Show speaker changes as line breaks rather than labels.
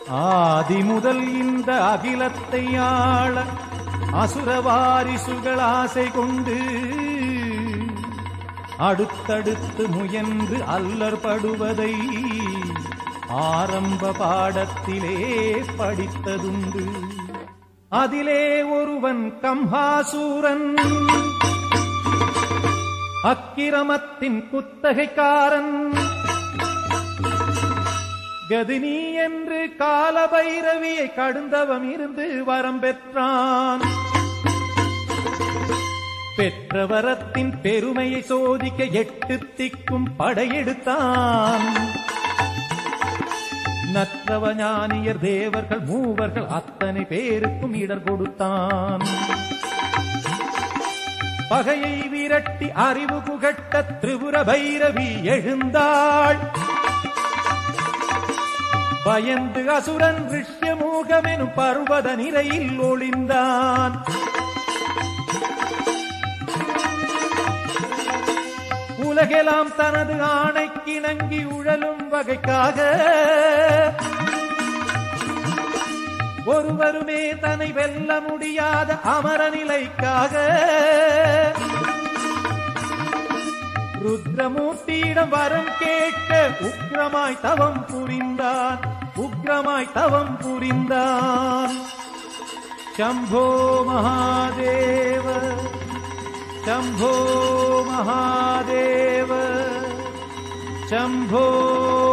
ஆதி முதல் இந்த அகிலத்தை ஆள அசுர வாரிசுகள் ஆசை கொண்டு அடுத்தடுத்து முயன்று அல்லற்படுவதை ஆரம்ப பாடத்திலே படித்ததுண்டு அதிலே ஒருவன் கம்ஹாசூரன் அக்கிரமத்தின் குத்தகைக்காரன் கதினி என்று காலபைரவியை கடுந்தவம் இருந்து வரம் பெற்றான் பெற்ற வரத்தின் பெருமையை சோதிக்க எட்டு திக்கும் படையெடுத்தான் நற்றவ ஞானியர் தேவர்கள் மூவர்கள் அத்தனை பேருக்கும் இடர் கொடுத்தான் பகையை விரட்டி அறிவு புகட்ட திரிபுர பைரவி எழுந்தாள் பயந்து அசுரன் ரிஷ்யமூகமெனும் பர்வத நிலையில் ஒளிந்தான் உலகெல்லாம் தனது ஆணைக்கிணங்கி உழலும் வகைக்காக ஒருவருமே தன்னை வெல்ல முடியாத அமர நிலைக்காக ருத்ரமூர்த்தியிடம் வரம் கேட்க உக்ரமாய் தவம் புரிந்தான் உக்ரமாய் தவம் புரிந்தான் சம்போ மகாதேவ சம்போ மகாதேவ சம்போ